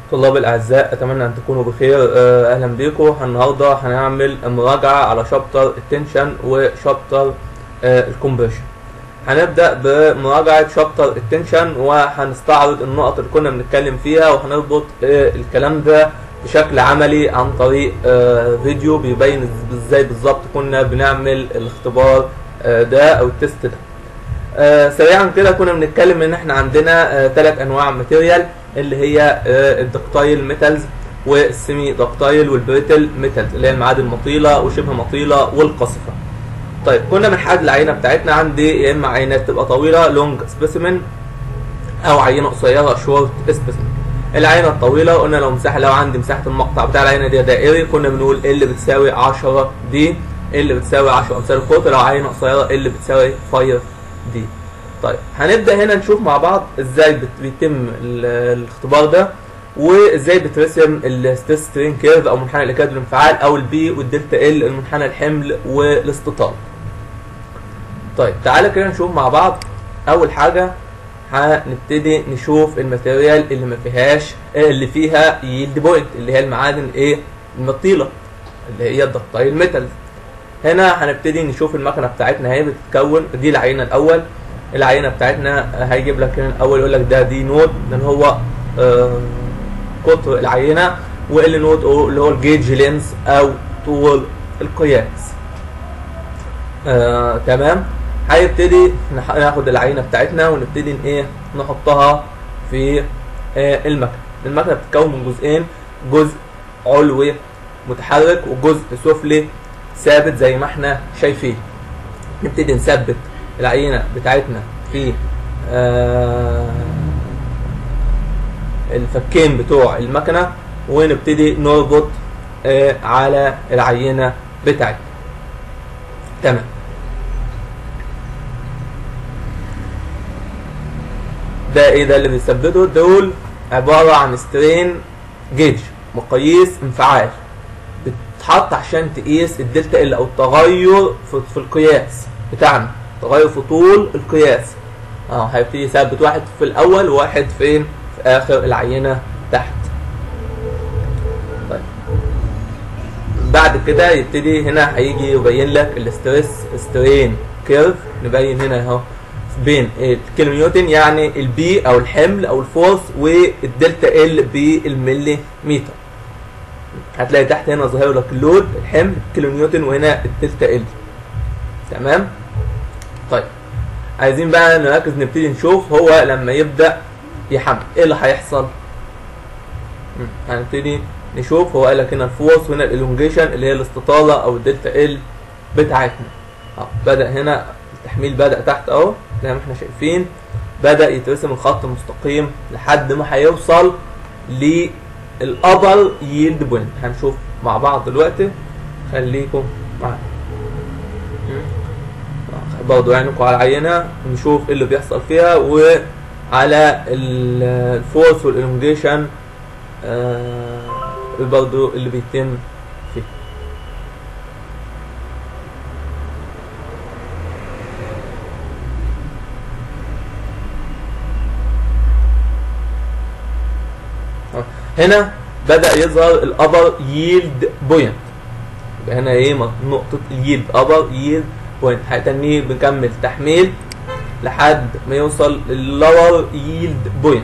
طلاب الأعزاء أتمنى أن تكونوا بخير آه، أهلا بيكم النهاردة هنعمل مراجعة على شابتر التنشن وشابتر الكونفرشن هنبدأ بمراجعة شابتر التنشن وهنستعرض النقط اللي كنا بنتكلم فيها وهنربط آه، الكلام ده بشكل عملي عن طريق آه، فيديو بيبين ازاي بالظبط كنا بنعمل الاختبار آه، ده او التست ده آه، سريعا كده كنا بنتكلم ان احنا عندنا ثلاث انواع ماتيريال اللي هي آه، الدكتايل ميتالز والسيمي دكتايل والبريتل ميتالز اللي هي المعادن المطيله وشبه مطيله والقصفه طيب كنا بنحدد العينه بتاعتنا عندي يا اما عينات تبقى طويله لونج سبيسيمن او عينه قصيره شورت سبيسيمن العينه الطويله قلنا لو مساحه لو عندي مساحه المقطع بتاع العينه دي دائري كنا بنقول ال بتساوي 10 دي ال بتساوي 10 امثال القطر لو عينه قصيره ال بتساوي 5 دي طيب هنبدا هنا نشوف مع بعض ازاي بت- بيتم ال- الاختبار ده وازاي بترسم الستيس سترين كيرف او منحنى الاكاد والانفعال او البي والدلتا ال المنحنى الحمل والاستطال طيب تعالى كده نشوف مع بعض اول حاجه هنبتدي نشوف الماتيريال اللي ما فيهاش اللي فيها يلد بوينت اللي هي المعادن ايه المطيله اللي هي الدكتايل ميتالز هنا هنبتدي نشوف المكنه بتاعتنا هي بتتكون دي العينه الاول العينه بتاعتنا هيجيب لك هنا الاول يقول لك ده دي نود لان هو آه قطر العينه وال نود او اللي هو الجيج لينس او طول القياس آه تمام هيبتدي نح- ناخد العينه بتاعتنا ونبتدي ن- ايه نحطها في آه المكنه المكنه بتتكون من جزئين جزء علوي متحرك وجزء سفلي ثابت زي ما احنا شايفين نبتدي نثبت العينه بتاعتنا في آه الفكين بتوع المكنه ونبتدي نربط آه على العينه بتاعتنا تمام ده ايه ده اللي بيثبته دول عباره عن سترين جيج مقاييس انفعال بتتحط عشان تقيس الدلتا ال او التغير في, في القياس بتاعنا تغير في طول القياس اه هيبتدي يثبت واحد في الاول وواحد فين في اخر العينه تحت طيب بعد كده يبتدي هنا هيجي يبين لك الاستريس سترين كيرف نبين هنا اهو بين الكيلو نيوتن يعني البي او الحمل او الفورس والدلتا ال بالملي متر هتلاقي تحت هنا ظاهر لك اللود الحمل كيلو نيوتن وهنا الدلتا ال تمام طيب عايزين بقى نركز نبتدي نشوف هو لما يبدا يحمل ايه اللي هيحصل مم. هنبتدي نشوف هو قال لك هنا الفورس وهنا الالونجيشن اللي هي الاستطاله او الدلتا ال بتاعتنا اه بدا هنا التحميل بدا تحت اهو زي ما احنا شايفين بدا يترسم الخط المستقيم لحد ما هيوصل للابر ييلد بوينت هنشوف مع بعض دلوقتي خليكم معانا مم. آه، برضو عينكم على العينه نشوف ايه اللي بيحصل فيها وعلى ال- الفورس والالونجيشن آه برضو اللي بيتم فيه آه. هنا بدأ يظهر الأبر ييلد بوينت يبقى هنا ايه م- نقطة الييلد أبر ييلد بوينت هتنيه بنكمل تحميل لحد ما يوصل للور ييلد بوينت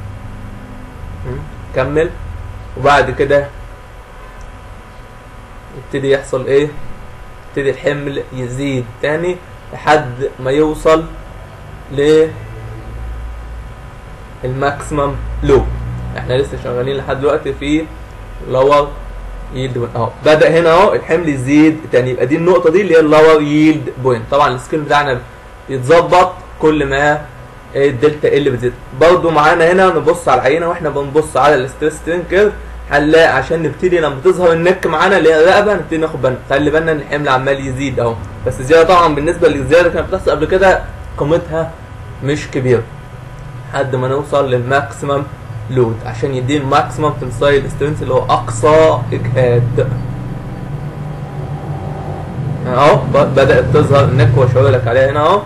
كمل وبعد كده يبتدي يحصل ايه يبتدي الحمل يزيد تاني لحد ما يوصل ل الماكسيمم لو احنا لسه شغالين لحد دلوقتي في لور ييلد اهو بدا هنا اهو الحمل يزيد تاني يبقى دي النقطه دي اللي هي اللور ييلد بوينت طبعا السكيل بتاعنا بيتظبط كل ما الدلتا ال بتزيد برضو معانا هنا نبص على العينه واحنا بنبص على الستريس سترين كيرف هنلاقي عشان نبتدي لما تظهر النك معانا اللي هي الرقبه نبتدي ناخد بالنا خلي بالنا ان الحمل عمال يزيد اهو بس الزياده طبعا بالنسبه للزياده اللي كانت بتحصل قبل كده قيمتها مش كبيره لحد ما نوصل للماكسيمم لود عشان يديني الماكسيمم تنسايل سترينث اللي هو اقصى اجهاد اهو ب- بدات تظهر النك واشاور لك عليها هنا اهو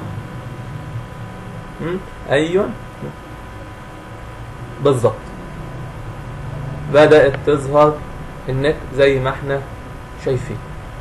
مم، ايوه بالظبط بدأت تظهر النك زي ما احنا شايفين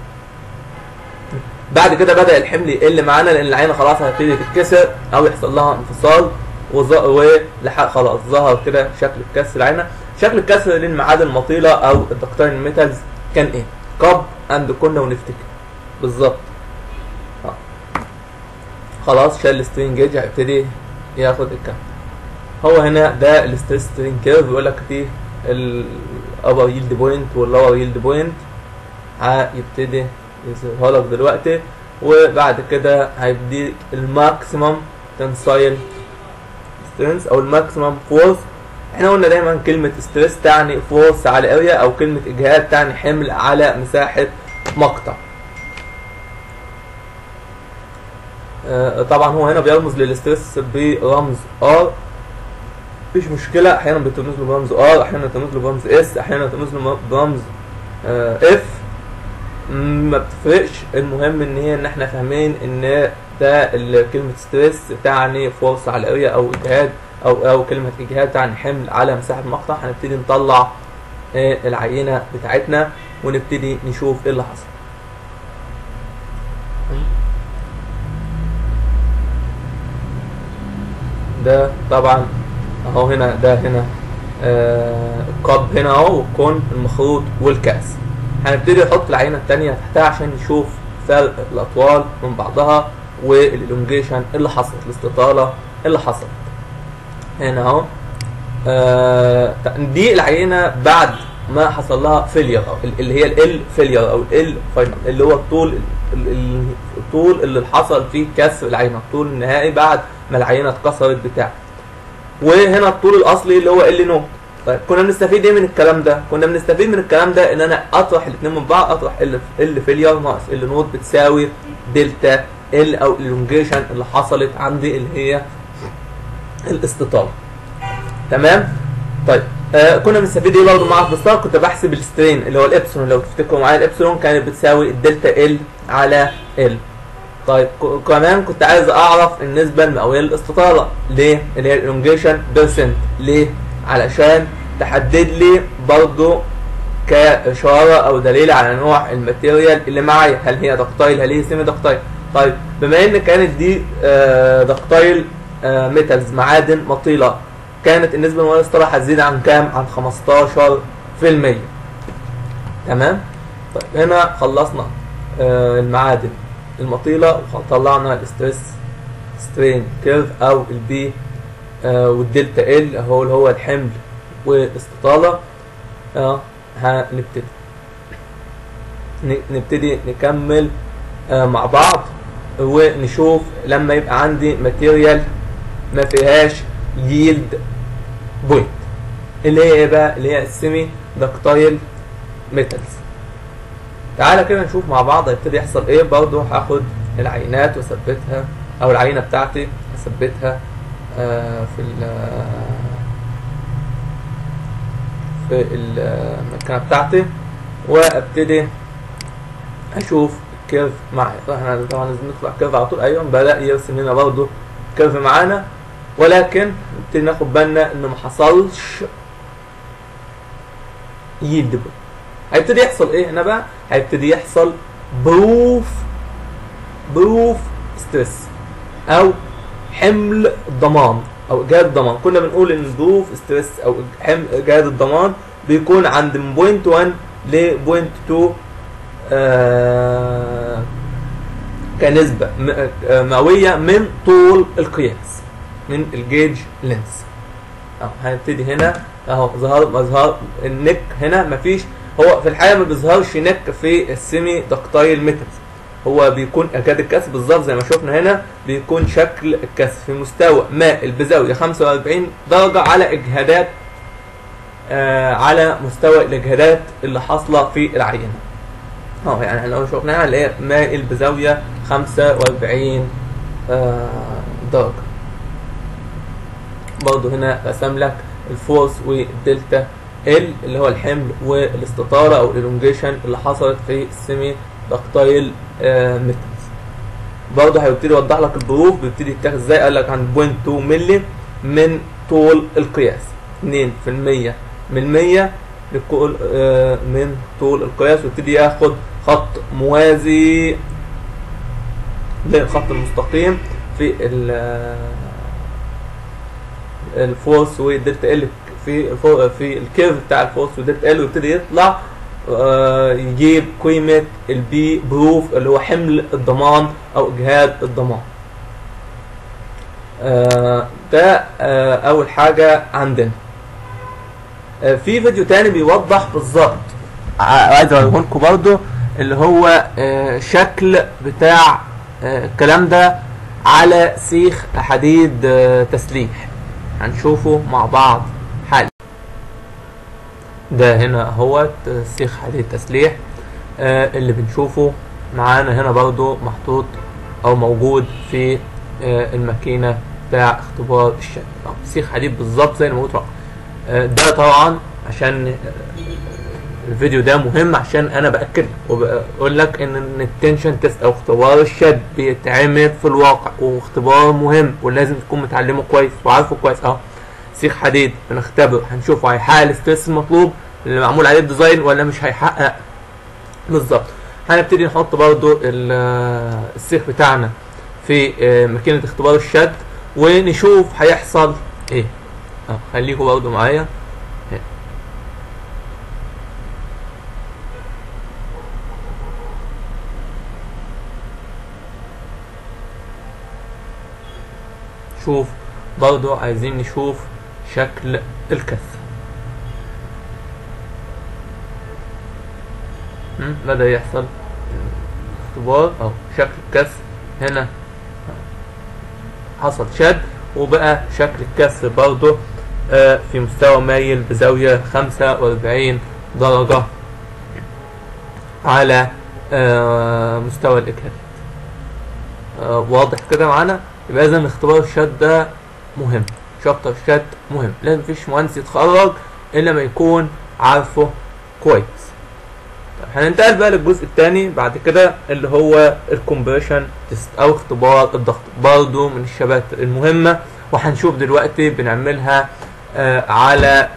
بعد كده بدأ الحمل يقل معانا لأن العينة خلاص هتبتدي تتكسر أو يحصل لها انفصال وز- ولحق خلاص ظهر كده شكل الكسر العينة شكل الكسر للمعادن المطيلة أو الدكتين ميتالز كان إيه؟ كاب أند كنا ونفتكر بالظبط آه. خلاص شال السترين جيج هيبتدي ياخد الكام هو هنا ده الستريس سترين كيرف بيقول لك دي الابر يلد بوينت واللور يلد بوينت هيبتدي يظهر لك دلوقتي وبعد كده هيبدي الماكسيمم تنسايل سترينث او الماكسيمم فورس احنا قلنا دايما كلمة ستريس تعني فورس على اريا او كلمة اجهاد تعني حمل على مساحة مقطع آه، طبعا هو هنا بيرمز للستريس برمز ار مفيش مشكلة احيانا بترمز له برمز ار احيانا بترمز له برمز اس احيانا بترمز له برمز اف ما بتفرقش المهم ان هي ان احنا فاهمين ان ده ال- كلمة ستريس تعني فورس على الاريا او اجهاد او او كلمة اجهاد تعني حمل على مساحة مقطع هنبتدي نطلع آه، العينة بتاعتنا ونبتدي نشوف ايه اللي حصل ده طبعا اهو هنا ده هنا آه الكاب هنا اهو والكون المخروط والكاس هنبتدي نحط العينه الثانيه تحتها عشان نشوف فرق الاطوال من بعضها والالونجيشن اللي حصلت الاستطاله اللي حصلت هنا اهو آه دي العينه بعد ما حصل لها فيلير اللي هي ال فيلير او ال فاينل اللي هو الطول ال- ال- الطول اللي حصل فيه كسر العينه الطول النهائي بعد ما العينه اتكسرت بتاعه وهنا الطول الاصلي اللي هو ال نوت طيب كنا بنستفيد ايه من الكلام ده كنا بنستفيد من الكلام ده ان انا اطرح الاثنين من بعض اطرح ال ال فيلير ناقص ال نوت بتساوي دلتا ال او الالونجيشن اللي حصلت عندي اللي هي الاستطاله تمام طيب آه كنا بنستفيد ايه برضه مع باستار كنت بحسب السترين اللي هو الابسلون لو تفتكروا معايا الابسلون كانت بتساوي الدلتا ال على ال طيب ك- كمان كنت عايز اعرف النسبه المئويه للاستطاله ليه اللي هي الالونجيشن بيرسنت ليه علشان تحدد لي برضو كاشاره او دليل على نوع الماتيريال اللي معايا هل هي دكتايل هل هي سيمي دكتايل طيب بما ان كانت دي آه، دكتايل آه، ميتالز معادن مطيله كانت النسبه المئويه للاستطاله هتزيد عن كام عن 15% تمام طيب هنا خلصنا آه، المعادن المطيلة وطلعنا الاستريس سترين كيرف او البي آه والدلتا ال هو اللي هو الحمل والاستطالة اه هنبتدي ن- نبتدي نكمل آه مع بعض ونشوف لما يبقى عندي ماتيريال ما فيهاش ييلد بوينت اللي هي ايه بقى اللي هي السيمي دكتايل ميتالز تعالى كده نشوف مع بعض هيبتدي يحصل ايه برضه هاخد العينات واثبتها او العينه بتاعتي اثبتها آه في ال في المكنه بتاعتي وابتدي اشوف الكيرف معايا طبعا احنا طبعا لازم نطلع كيرف على طول ايوه بدا يرسم لنا برضه كيرف معانا ولكن نبتدي ناخد بالنا انه ما حصلش يلد بوينت هيبتدي يحصل ايه هنا بقى هيبتدي يحصل بروف بروف ستريس او حمل الضمان او اجهاد الضمان كنا بنقول ان البروف ستريس او حمل اجهاد الضمان بيكون عند من بوينت 1 ل بوينت 2 آه كنسبة م- آه، مئوية من طول القياس من الجيج لينس اهو هنبتدي هنا اهو ظهر مظهر النك هنا مفيش هو في الحقيقه ما بيظهرش نك في السيمي دكتايل ميتالز هو بيكون اكاد الكسر بالظبط زي ما شفنا هنا بيكون شكل الكسر في مستوى مائل بزاويه 45 درجه على اجهادات آه على مستوى الاجهادات اللي حاصله في العينه اه يعني احنا لو شفناها اللي هي مائل بزاويه 45 آه درجه برضه هنا رسم لك الفورس والدلتا ال اللي هو الحمل والاستطاره او الالونجيشن اللي حصلت في السيمي دكتايل آه ميتالز برضه هيبتدي يوضح لك الظروف بيبتدي يتاخد ازاي قال لك عند 0.2 مللي من طول القياس 2% من 100 لكل آه، من طول القياس ويبتدي ياخد خط موازي للخط المستقيم في ال الفورس والدلتا ال في الفو- في الكيرف بتاع الفورس والدلتا ال ويبتدي يطلع آه، يجيب قيمة البي بروف اللي هو حمل الضمان او اجهاد الضمان آه، ده آه، اول حاجة عندنا آه، في فيديو تاني بيوضح بالظبط ع- عايز اوريه لكم برضه اللي هو آه، شكل بتاع آه، الكلام ده على سيخ حديد آه، تسليح هنشوفه مع بعض حالا ده هنا اهوت آه، سيخ حديد تسليح آه، اللي بنشوفه معانا هنا برضو محطوط او موجود في آه، الماكينة بتاع اختبار الشد أهو، سيخ حديد بالظبط زي ما قلت رقم. آه، ده طبعا عشان آه، الفيديو ده مهم عشان انا باكد وبقول لك ان إن التنشن تيست او اختبار الشد بيتعمل في الواقع واختبار مهم ولازم تكون متعلمه كويس وعارفه كويس اهو سيخ حديد بنختبر هنشوفه هيحقق الستريس المطلوب اللي معمول عليه الديزاين ولا مش هيحقق بالظبط هنبتدي نحط برضو ال- السيخ بتاعنا في آه، ماكينة اختبار الشد ونشوف هيحصل ايه اه خليكم برضو معايا شوف برضو عايزين نشوف شكل الكث مم، بدأ يحصل اختبار او شكل الكث هنا حصل شد وبقى شكل الكث برضو آه، في مستوى مايل بزاوية 45 درجة على آه، مستوى الإجهاد آه، واضح كده معانا يبقى اذا اختبار الشد ده مهم شابتر الشد مهم لازم مفيش مهندس يتخرج الا ما يكون عارفه كويس طب هننتقل بقى للجزء الثاني بعد كده اللي هو الكومبريشن تيست او اختبار الضغط برضو من الشبات المهمه وهنشوف دلوقتي بنعملها آه على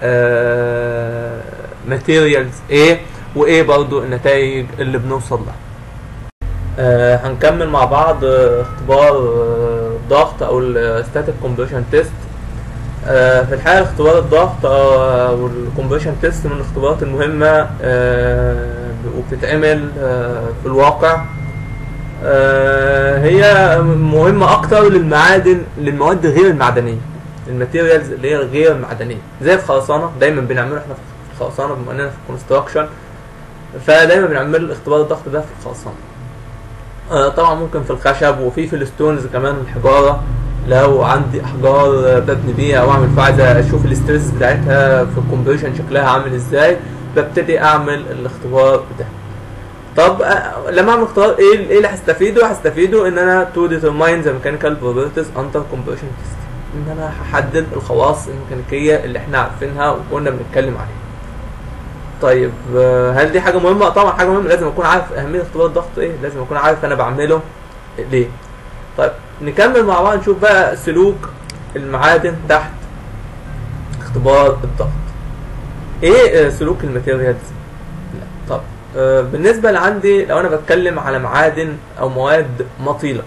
ماتيريالز ايه وايه برضو النتائج اللي بنوصل لها آه هنكمل مع بعض آه اختبار آه الضغط او الستاتيك كومبريشن تيست في الحقيقه اختبار الضغط او الكومبريشن تيست من الاختبارات المهمه آه وبتتعمل آه في الواقع آه هي مهمه اكتر للمعادن للمواد غير المعدنيه الماتيريالز اللي هي غير المعدنيه زي الخرسانه دايما بنعمله احنا في الخرسانه بما اننا في الكونستراكشن فدايما بنعمل اختبار الضغط ده في الخرسانه آه طبعا ممكن في الخشب وفي في الستونز كمان الحجاره لو عندي احجار ببني بيها او اعمل فيها عايز اشوف الاستريس بتاعتها في الكومبريشن شكلها عامل ازاي ببتدي اعمل الاختبار بتاعي طب آه لما اعمل اختبار ايه ايه اللي هستفيده هستفيده ان انا تو ديترماين ذا ميكانيكال بروبرتيز اندر كومبريشن تيست ان انا هحدد الخواص الميكانيكيه اللي احنا عارفينها وكنا بنتكلم عليها طيب هل دي حاجه مهمه طبعا حاجه مهمه لازم اكون عارف اهميه اختبار الضغط ايه لازم اكون عارف انا بعمله ليه طيب نكمل مع بعض نشوف بقى سلوك المعادن تحت اختبار الضغط ايه سلوك الماتيريالز لا طب آه بالنسبه لعندي لو انا بتكلم على معادن او مواد مطيله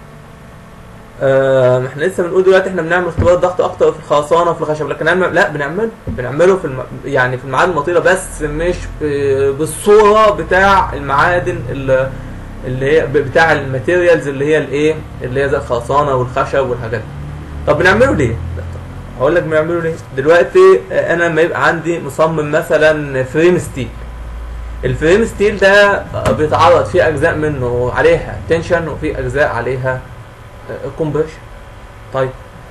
آه احنا لسه بنقول دلوقتي احنا بنعمل اختبار ضغط اكتر في الخرسانه وفي الخشب لكن نعمل لا بنعمله بنعمله في الم... يعني في المعادن المطيله بس مش ب... بالصوره بتاع المعادن اللي اللي هي بتاع الماتيريالز اللي هي الايه اللي هي زي الخرسانه والخشب والحاجات دي طب بنعمله ليه هقول لك بنعمله ليه دلوقتي انا لما يبقى عندي مصمم مثلا فريم ستيل الفريم ستيل ده بيتعرض في اجزاء منه عليها تنشن وفي اجزاء عليها كومبريشن طيب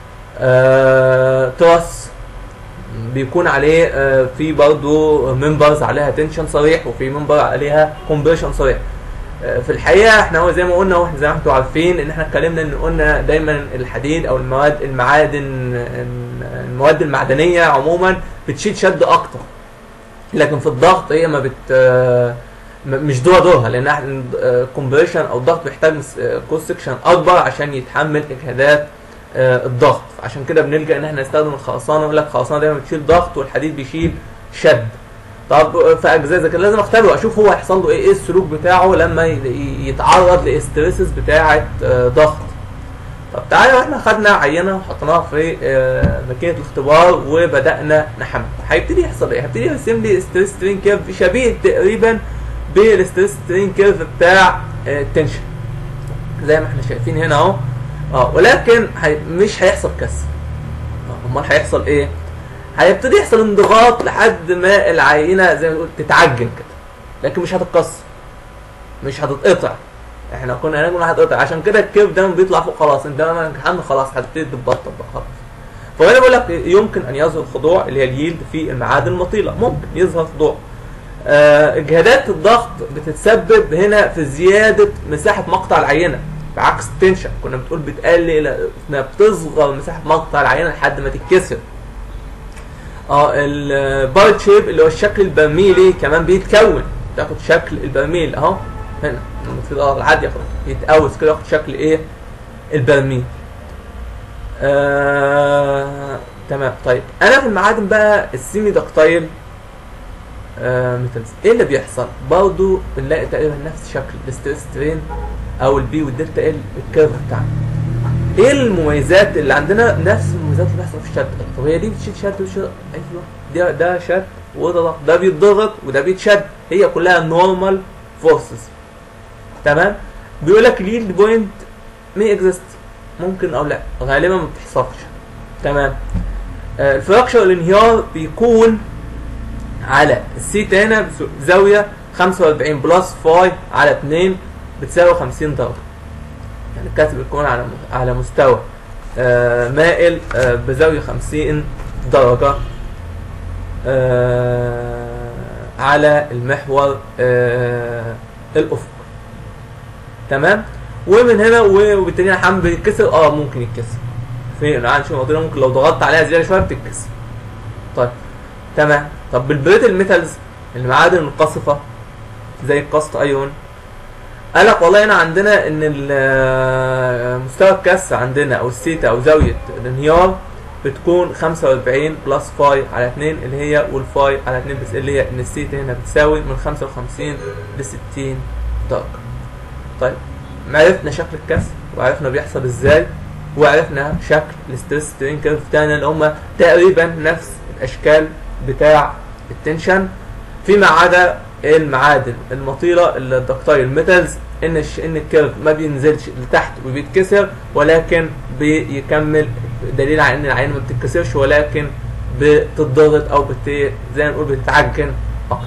آه تراس بيكون عليه آه في برضه ممبرز عليها تنشن صريح وفي ممبر عليها كومبريشن صريح آه في الحقيقه احنا هو زي ما قلنا واحنا زي ما انتم عارفين ان احنا اتكلمنا ان قلنا دايما الحديد او المواد المعادن المواد المعدنيه عموما بتشيل شد اكتر لكن في الضغط هي ما بت آه مش دورها دورها لان الكومبريشن او الضغط بيحتاج كوست سكشن اكبر عشان يتحمل اجهادات الضغط عشان كده بنلجا ان احنا نستخدم الخرسانه يقول لك الخرسانه دايما بتشيل ضغط والحديد بيشيل شد طب في اجزاء زي كده لازم اختبره اشوف هو هيحصل له ايه ايه السلوك بتاعه لما ي- يتعرض لاستريسز بتاعه آه، ضغط طب تعالى احنا خدنا عينه وحطيناها في آه، ماكينه الاختبار وبدانا نحمل هيبتدي يحصل ايه؟ هيبتدي يرسم لي ستريس سترين كيرف شبيه تقريبا بالستريس سترين كيرف بتاع آه، التنشن زي ما احنا شايفين هنا اهو اه ولكن هي مش هيحصل كسر آه، امال هيحصل ايه؟ هيبتدي يحصل انضغاط لحد ما العينه زي ما بنقول تتعجن كده لكن مش هتتكسر مش هتتقطع احنا كنا هنقول هتقطع عشان كده الكيرف ده لما بيطلع فوق خلاص انت لما امتحان خلاص هتبتدي تتبطل بقى خلاص فهنا بقول لك يمكن ان يظهر خضوع اللي هي اليلد في المعادن المطيله ممكن يظهر خضوع آه اجهادات الضغط بتتسبب هنا في زياده مساحه مقطع العينه بعكس التنشن كنا بتقول بتقلل انها بتصغر مساحه مقطع العينه لحد ما تتكسر اه البارت شيب اللي هو الشكل البرميلي كمان بيتكون تاخد شكل البرميل اهو هنا لما في الارض العادي ياخد يتقوس كده ياخد شكل ايه البرميل آه... تمام طيب انا في المعادن بقى السيمي دكتايل آه ميتالز ايه اللي بيحصل برضو بنلاقي تقريبا نفس شكل الستريس سترين او البي والدلتا ال الكيرف بتاعنا ايه المميزات اللي عندنا نفس المميزات اللي بتحصل في الشد طب هي دي بتشد شد وشد ايوه ده ده شد وده ضغط ده بيتضغط وده بيتشد هي كلها نورمال فورسز تمام بيقول لك اليلد بوينت مي اكزيست ممكن او لا غالبا ما بتحصلش تمام آه الفراكشر الانهيار بيكون على السيتا هنا بزاويه 45 بلس فاي على 2 بتساوي 50 درجه يعني الكاتب بيكون على على مستوى آه مائل آه بزاويه 50 درجه آه على المحور آه الافق تمام ومن هنا وبالتالي الحمل بيتكسر اه ممكن يتكسر في العين شو مقدرة ممكن لو ضغطت عليها زياده شويه بتتكسر طيب تمام طب بالبريتل ميتالز المعادن القاصفه زي الكاست ايون قال لك والله هنا عندنا ان مستوى الكسر عندنا او السيتا او زاويه الانهيار بتكون 45 بلس فاي على 2 اللي هي والفاي على 2 بس اللي هي ان السيتا هنا بتساوي من 55 ل 60 درجه طيب عرفنا شكل الكسر وعرفنا بيحصل ازاي وعرفنا شكل الستريس سترين كيرف تاني اللي هم تقريبا نفس الاشكال بتاع التنشن فيما عدا المعادن المطيله الدكتايل ميتالز ان الش... ان الكيرف ما بينزلش لتحت وبيتكسر ولكن بيكمل دليل على ان العين ما بتتكسرش ولكن بتتضغط او بت... زي ما نقول بتتعجن اكتر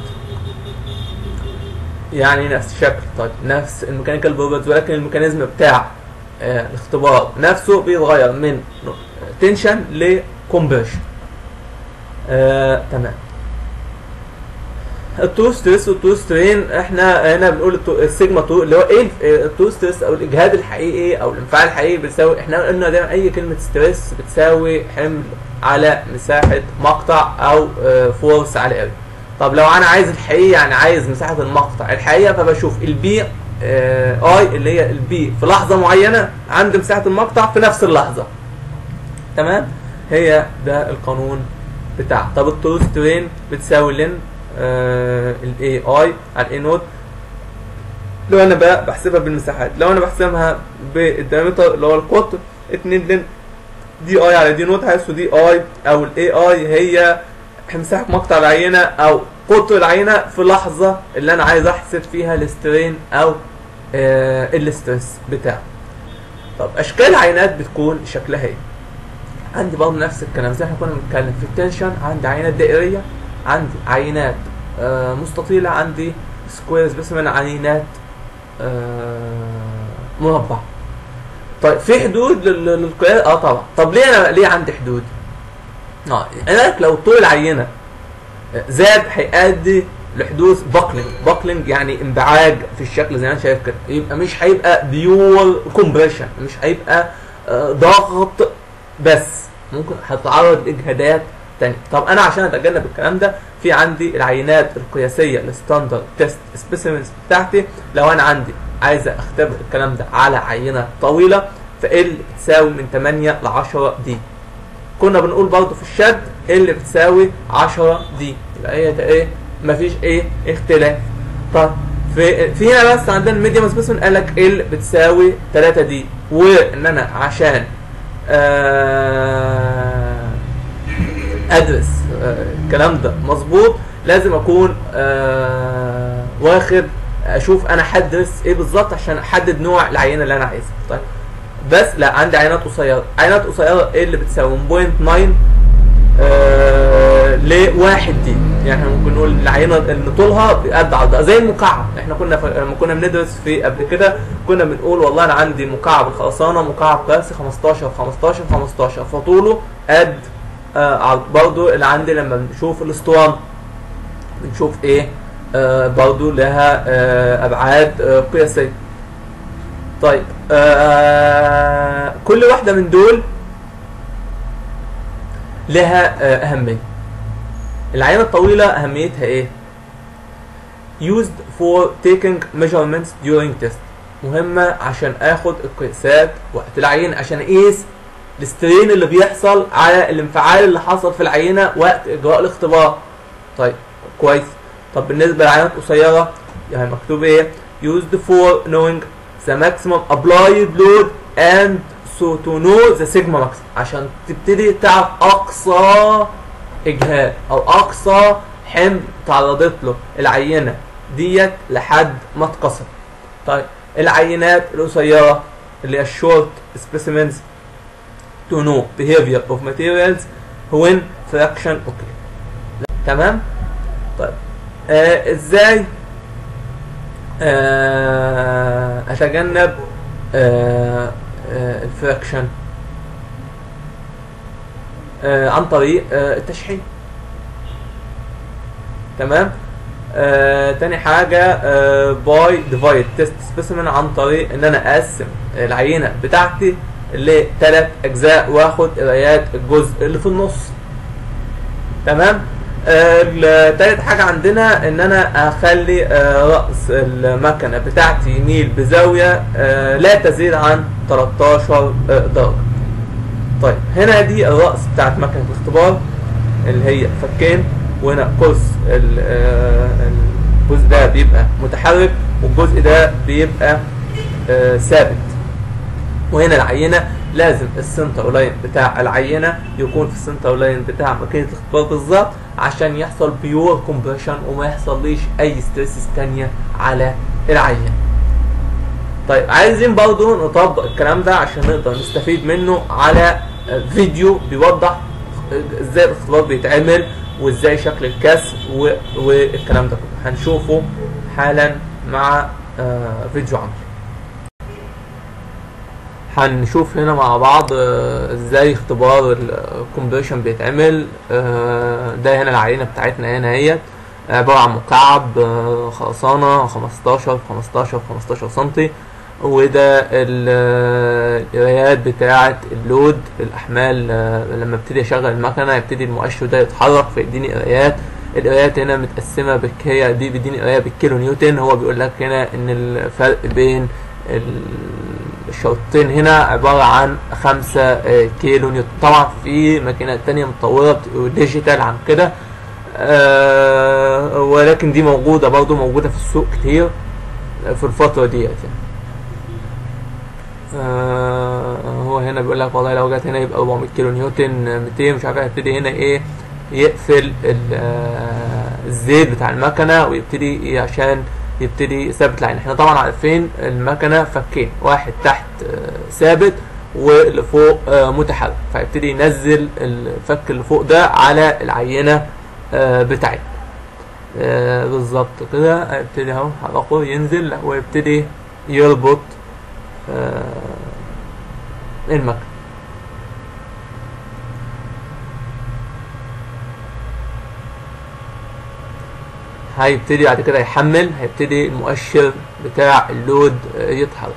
يعني نفس الشكل طيب نفس الميكانيكال بروبرتيز ولكن الميكانيزم بتاع آه الاختبار نفسه بيتغير من تنشن لكومبريشن آه تمام التو ستريس والتو سترين احنا هنا بنقول السيجما تو اللي هو ايه التو ستريس او الاجهاد الحقيقي او الانفعال الحقيقي بتساوي احنا قلنا دايما اي كلمه ستريس بتساوي حمل على مساحه مقطع او اه فورس على اريا طب لو انا عايز الحقيقي يعني عايز مساحه المقطع الحقيقه فبشوف البي اه اي اللي هي البي في لحظه معينه عند مساحه المقطع في نفس اللحظه تمام هي ده القانون بتاع طب التو سترين بتساوي لن الاي اي على الاي نوت لو انا بقى بحسبها بالمساحات لو انا بحسبها بالدايمتر اللي هو القطر 2 لن دي اي على دي نوت حيث دي اي او الاي اي هي مساحه مقطع العينه او قطر العينه في لحظه اللي انا عايز احسب فيها السترين او آه الستريس بتاعه طب اشكال العينات بتكون شكلها ايه عندي برضه نفس الكلام زي احنا كنا بنتكلم في التنشن عندي عينات دائريه عندي عينات آه مستطيله عندي سكوير سبيسيمن عينات آه مربع طيب في حدود للقياس اه طبعا طب ليه انا ليه عندي حدود اه انا لو طول العينه زاد هيؤدي لحدوث باكلينج باكلينج يعني انبعاج في الشكل زي ما انا شايف كده يبقى مش هيبقى بيور كومبريشن مش هيبقى آه ضغط بس ممكن هتتعرض لاجهادات تاني طب انا عشان اتجنب الكلام ده في عندي العينات القياسيه الستاندرد تيست سبيسيمنز بتاعتي لو انا عندي عايز اختبر الكلام ده على عينه طويله فال بتساوي من 8 ل 10 دي كنا بنقول برضه في الشد اللي بتساوي 10 دي يبقى هي ايه مفيش ايه اختلاف طيب في في هنا بس عندنا الميديوم سبيسمن قال لك ال بتساوي 3 دي وان انا عشان آه ادرس آه الكلام ده مظبوط لازم اكون آه واخد اشوف انا هدرس ايه بالظبط عشان احدد نوع العينه اللي انا عايزها طيب بس لا عندي عينات قصيره عينات قصيره ايه اللي بتساوي 0.9 آه لواحد دي يعني احنا ممكن نقول العينه ان طولها قد عرضها زي المكعب احنا كنا ف... لما كنا بندرس في قبل كده كنا بنقول والله انا عندي مكعب الخرسانه مكعب قياسي 15 15 15 فطوله قد آه عرض برضو اللي عندي لما بنشوف الاسطوانه بنشوف ايه آه برضو لها آه ابعاد آه قياسيه طيب آه كل واحده من دول لها آه اهميه العينه الطويله اهميتها ايه used for taking measurements during test مهمه عشان اخد القياسات وقت العينه عشان اقيس السترين اللي بيحصل على الانفعال اللي حصل في العينه وقت اجراء الاختبار طيب كويس طب بالنسبه للعينات القصيره يعني مكتوب ايه used for knowing the maximum applied load and so to know the sigma max عشان تبتدي تعرف اقصى اجهاد او اقصى حمل تعرضت له العينه ديت لحد ما اتكسر طيب العينات القصيره اللي هي الشورت specimens to know behavior of materials when fraction occur تمام طيب آه ازاي آه اتجنب آه آه الفراكشن آه عن طريق آه التشحيم تمام آه تاني حاجة باي ديفايد تيست سبيسيمن عن طريق ان انا اقسم العينة بتاعتي لثلاث اجزاء واخد قرايات الجزء اللي في النص تمام آه تالت حاجة عندنا ان انا اخلي آه رأس المكنة بتاعتي يميل بزاوية آه لا تزيد عن 13 درجة طيب هنا دي الرأس بتاعت مكنة الاختبار اللي هي فكين وهنا قرص الجزء ده بيبقى متحرك والجزء ده بيبقى ثابت وهنا العينة لازم السنتر لاين بتاع العينة يكون في السنتر لاين بتاع ماكينة الاختبار بالظبط عشان يحصل بيور كومبريشن وما يحصليش اي ستريسز تانية على العينة طيب عايزين برضو نطبق الكلام ده عشان نقدر نستفيد منه على فيديو بيوضح ازاي الاختبار بيتعمل وازاي شكل الكسر والكلام ده كله هنشوفه حالا مع فيديو عمل هنشوف هنا مع بعض ازاي اختبار الكومبريشن بيتعمل ده هنا العينه بتاعتنا هنا اهيت عباره عن مكعب خرسانه 15 15 15 سنتي وده القرايات بتاعه اللود الاحمال لما ابتدي اشغل المكنه يبتدي المؤشر ده يتحرك فيديني قرايات القرايات هنا متقسمه بالكيه دي بيديني قرايه بالكيلو نيوتن هو بيقول لك هنا ان الفرق بين الشوطين هنا عبارة عن خمسة كيلو نيوتن طبعا في ماكينات تانية متطورة ديجيتال عن كده أه ولكن دي موجودة برضو موجودة في السوق كتير في الفترة ديت يعني أه هو هنا بيقول لك والله لو جت هنا يبقى 400 كيلو نيوتن 200 مش عارف هيبتدي هنا ايه يقفل الزيت بتاع المكنة ويبتدي عشان يبتدي يثبت العين احنا طبعا عارفين المكنه فكين واحد تحت ثابت واللي فوق متحرك فيبتدي ينزل الفك اللي فوق ده على العينه بتاعتنا بالظبط كده هيبتدي اهو حركه ينزل ويبتدي يربط المكنه هيبتدي بعد كده يحمل هيبتدي المؤشر بتاع اللود يتحرك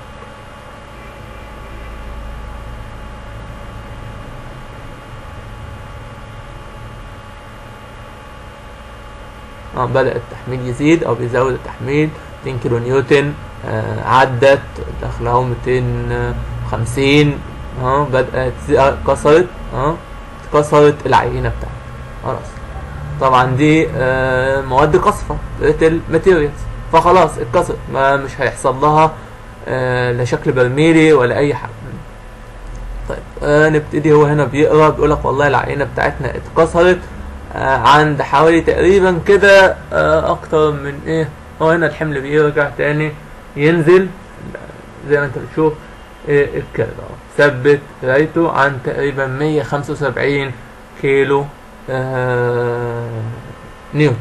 اه بدأ التحميل يزيد او بيزود التحميل 200 كيلو نيوتن آه عدت داخله 250 اه بدأت كسرت اه كسرت العينة بتاعتها خلاص طبعا دي آه، مواد قصفة بريتل ماتيريالز فخلاص اتكسرت ما مش هيحصل لها آه، لا شكل برميلي ولا اي حاجة طيب آه نبتدي هو هنا بيقرا بيقول لك والله العينه بتاعتنا اتكسرت آه عند حوالي تقريبا كده آه اكتر من ايه هو هنا الحمل بيرجع تاني ينزل زي ما انت بتشوف إيه الكيرف اهو ثبت قرايته عن تقريبا 175 كيلو آه نيوتن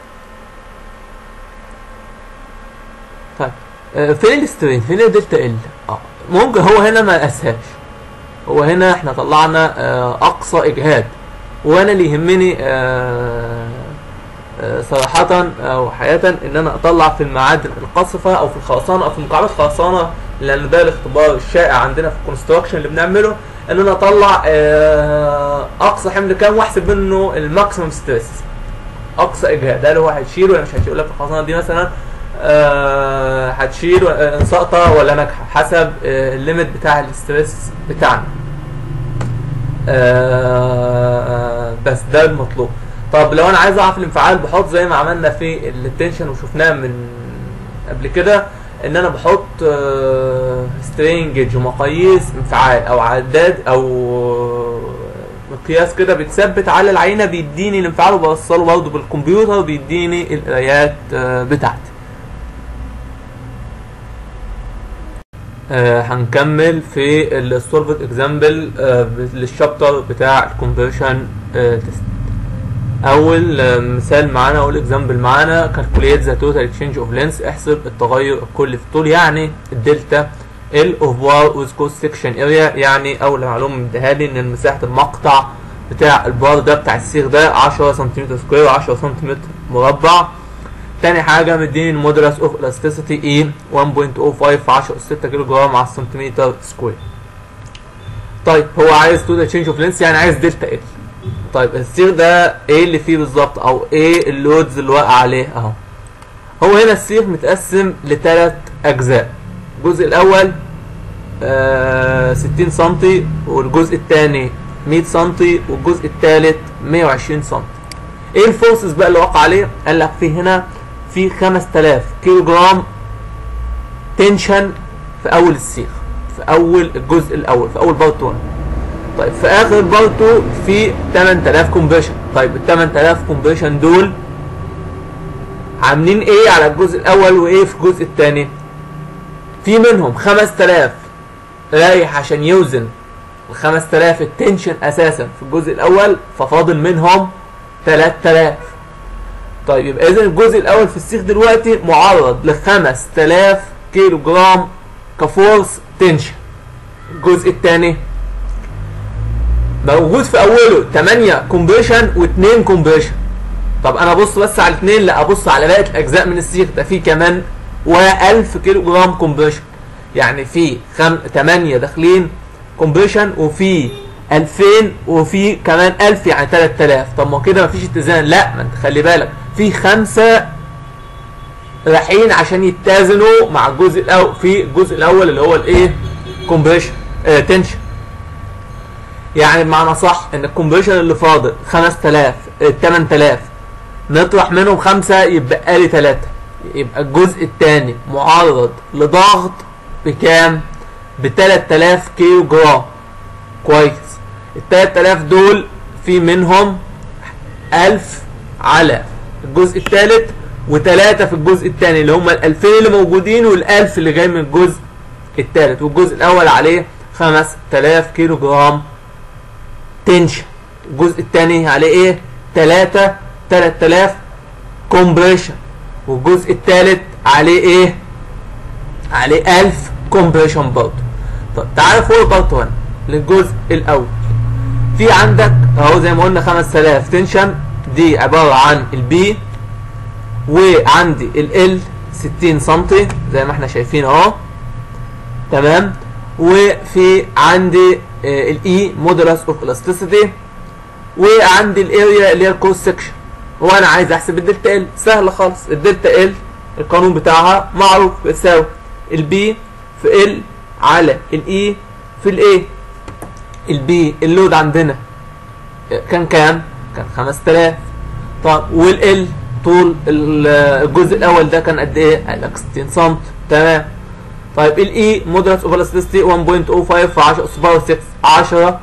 طيب آه فين السترين فين الدلتا ال اه ممكن هو هنا ما قاسهاش هو هنا احنا طلعنا آه اقصى اجهاد وانا اللي يهمني آه آه صراحة او حياة ان انا اطلع في المعادن القصفة او في الخرسانة او في مكعبات الخرسانة لان ده الاختبار الشائع عندنا في الكونستراكشن اللي بنعمله ان انا اطلع آه اقصى حمل كام واحسب منه الماكسيمم ستريس اقصى اجهاد هل هو هيشيل ولا مش هيشيل يقول لك الخرسانة دي مثلا آه هتشيل و- آه، ساقطة ولا ناجحة حسب آه الليميت بتاع الاستريس بتاعنا آه بس ده المطلوب طب لو انا عايز اعرف الانفعال بحط زي ما عملنا في التنشن وشفناه من قبل كده ان انا بحط سترين جيج ومقاييس انفعال او عداد او مقياس كده بيتثبت على العينه بيديني الانفعال وبوصله برضه بالكمبيوتر بيديني القرايات آه، بتاعتي آه هنكمل في السولفت اكزامبل آه للشابتر بتاع الكونفرشن تيست اول آه، مثال معانا اول اكزامبل معانا كالكوليت ذا توتال تشينج اوف لينس احسب التغير الكلي في الطول يعني الدلتا ال اوف بار ويز كوست سكشن اريا يعني اول معلومه مديها لي ان مساحه المقطع بتاع البار ده بتاع السيخ ده 10 سنتيمتر سكوير 10 سنتيمتر مربع تاني حاجة مديني المودولس اوف الاستيسيتي اي 1.05 في 10 أس 6 كيلو جرام على السنتيمتر سكوير طيب هو عايز تو تشينج اوف لينس يعني عايز دلتا ال طيب السيخ ده ايه اللي فيه بالظبط او ايه اللودز اللي واقع عليه اهو هو هنا السيخ متقسم لثلاث اجزاء الجزء الاول آه 60 سنتي والجزء الثاني 100 سنتي والجزء الثالث 120 سنتي ايه الفورسز بقى اللي وقع عليه قال لك في هنا في 5000 كيلو جرام تنشن في اول السيخ في اول الجزء الاول في اول بارت 1 طيب في اخر بارت 2 في 8000 كومبريشن طيب ال 8000 كومبريشن دول عاملين ايه على الجزء الاول وايه في الجزء الثاني في منهم 5000 رايح عشان يوزن ال 5000 التنشن اساسا في الجزء الاول ففاضل منهم 3000 طيب يبقى اذا الجزء الاول في السيخ دلوقتي معرض ل 5000 كيلو جرام كفورس تنشن الجزء الثاني موجود في اوله 8 كومبريشن و2 كومبريشن طب انا ابص بس على الاثنين لا ابص على باقي الاجزاء من السيخ ده في كمان و1000 كيلو جرام كومبريشن يعني في خم... 8 داخلين كومبريشن وفي 2000 وفي كمان 1000 يعني 3000 طب ما كده مفيش اتزان لا ما انت خلي بالك في خمسه رايحين عشان يتزنوا مع الجزء الاول في الجزء الاول اللي هو الايه كومبريشن آه تنشن يعني بمعنى صح ان الكومبريشن اللي فاضل 5000 آه 8000 نطرح منهم خمسه يبقى لي ثلاثه يبقى الجزء الثاني معرض لضغط بكام؟ ب 3000 كيلو جرام كويس ال 3000 دول في منهم 1000 على الجزء الثالث وثلاثة في الجزء الثاني اللي هم ال 2000 اللي موجودين وال 1000 اللي جاي من الجزء الثالث والجزء الاول عليه 5000 كيلو جرام تنشن الجزء الثاني عليه ايه 3 3000 كومبريشن والجزء الثالث عليه ايه عليه 1000 كومبريشن برضه طب تعالى فوق بارت 1 للجزء الاول في عندك اهو زي ما قلنا 5000 تنشن دي عباره عن البي وعندي ال 60 سم زي ما احنا شايفين اهو تمام وفي عندي الاي مودولس اوف الاستيسيتي وعندي الاريا اللي هي الكروس سكشن وانا عايز احسب الدلتا ال سهل خالص الدلتا ال القانون بتاعها معروف بتساوي البي في ال على الاي في الاي البي اللود عندنا كان كام كان 5000 طب والال طول ال- الجزء الاول ده كان قد ايه؟ قال لك 60 سم تمام طيب الاي مودرس اوف الاستيستي 1.05 في 10 اس باور 6 10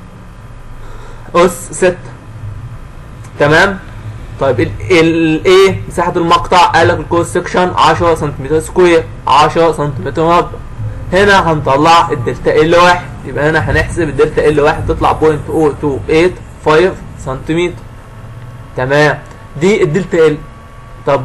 اس 6 تمام طيب الايه مساحه المقطع قال لك الكروس سكشن 10 سنتيمتر سكوير 10 سنتيمتر مربع هنا هنطلع الدلتا ال واحد يبقى هنا هنحسب الدلتا ال واحد تطلع 0.0285 سنتيمتر تمام دي الدلتا ال طب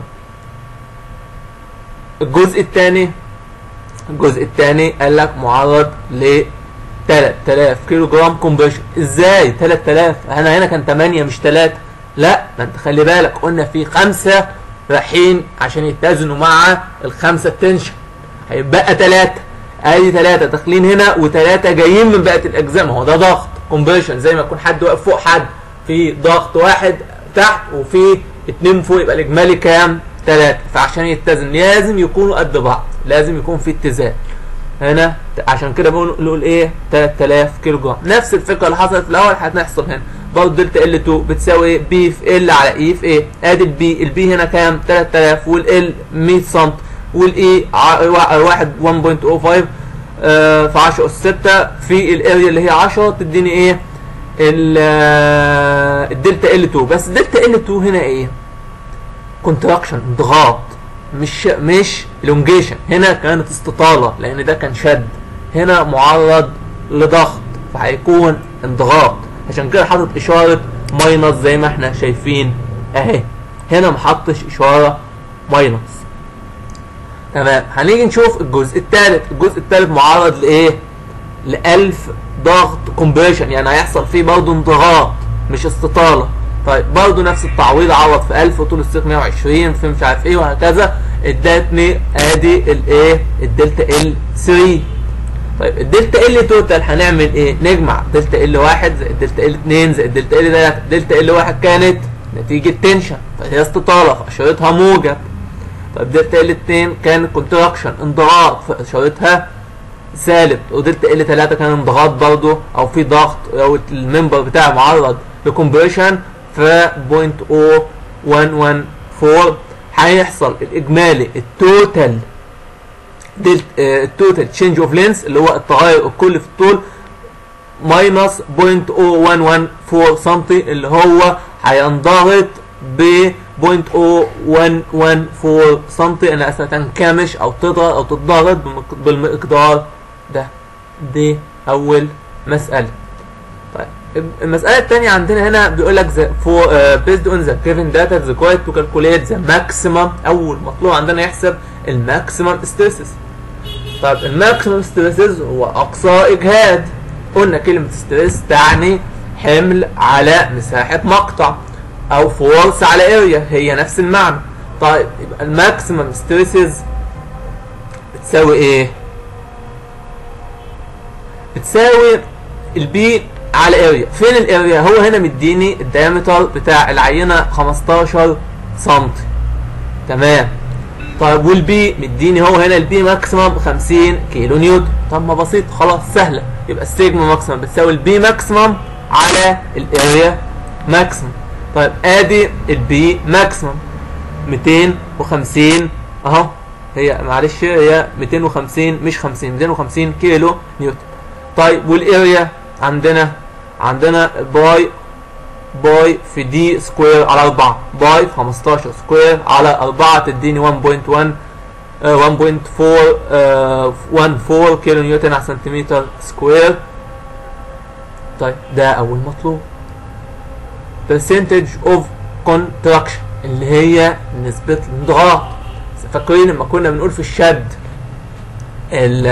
الجزء الثاني الجزء الثاني قال لك معرض ل 3000 كيلو جرام كومبريشن ازاي 3000 انا هنا كان 8 مش 3 لا ما انت خلي بالك قلنا في خمسة رايحين عشان يتزنوا مع الخمسة التنشن هيبقى 3 ادي 3 داخلين هنا وثلاثة جايين من بقية الاجزاء ما هو ده ضغط كومبريشن زي ما يكون حد واقف فوق حد في ضغط واحد تحت وفي اتنين فوق يبقى الاجمالي كام؟ 3 فعشان يتزن لازم يكونوا قد بعض لازم يكون في اتزان هنا عشان كده بنقول نقول ايه 3000 كيلو جرام نفس الفكره اللي حصلت في الاول هتحصل هنا برضه دلتا ال 2 بتساوي بي في ال على اي في ايه ادي البي البي هنا كام 3000 والال 100 سم والاي 1 1.05 آه، في 10 اس 6 في الاريا اللي هي 10 تديني ايه ال- آه، الدلتا ال 2 بس الدلتا ال 2 هنا ايه كونتراكشن انضغاط مش مش elongation هنا كانت استطالة لان ده كان شد هنا معرض لضغط فهيكون انضغاط عشان كده حاطط اشارة ماينس زي ما احنا شايفين اهي هنا محطش اشارة ماينس تمام هنيجي نشوف الجزء الثالث الجزء الثالث معرض لايه ل 1000 ضغط كومبريشن يعني هيحصل فيه برضه انضغاط مش استطاله طيب برضه نفس التعويض عوض في 1000 وطول السيخ 120 في مش عارف ايه وهكذا ادتني ادي الايه الدلتا ال 3 طيب الدلتا ال توتال هنعمل ايه نجمع دلتا ال 1 زائد دلتا ال 2 زائد دلتا ال 3 دلتا ال 1 كانت نتيجه تنشن فهي استطاله فاشارتها موجب طيب دلتا ال 2 كان كونتراكشن انضغاط فاشارتها سالب ودلتا ال 3 كان انضغاط برضه او في ضغط او الممبر بتاعي معرض لكمبريشن ف 0.114 هيحصل الاجمالي التوتال دلت آه، التوتال تشينج اوف لينس اللي هو التغير الكلي في الطول ماينس 0.0114 سم اللي هو هينضغط ب 0.0114 سم انها ستنكمش او تضغط او تتضغط بمق- بالمقدار ده دي اول مسألة طيب المسألة الثانية عندنا هنا بيقول لك the for uh, based on the given data is required to calculate the maximum أول مطلوب عندنا يحسب الماكسيمم stresses طيب الماكسيمم stresses هو أقصى إجهاد قلنا كلمة ستريس تعني حمل على مساحة مقطع أو فورس على اريا هي نفس المعنى طيب يبقى الماكسيمم stresses بتساوي ايه؟ بتساوي البي على اريا فين الاريا هو هنا مديني الدايمتر بتاع العينه 15 سم تمام طيب والبي مديني هو هنا البي ماكسيمم 50 كيلو نيوتن طب ما بسيط خلاص سهله يبقى السيجما ماكسيمم بتساوي البي ماكسيمم على الاريا ماكسيمم طيب ادي البي ماكسيمم 250 اهو هي معلش هي 250 مش 50 250 كيلو نيوتن طيب والاريا عندنا عندنا باي باي في دي سكوير على 4 باي في 15 سكوير على 4 تديني 1.1 آه، 1.4 آه، 14 كيلو نيوتن على سنتيمتر سكوير طيب ده اول مطلوب percentage of contraction اللي هي نسبة الانضغاط فاكرين لما كنا بنقول في الشد ال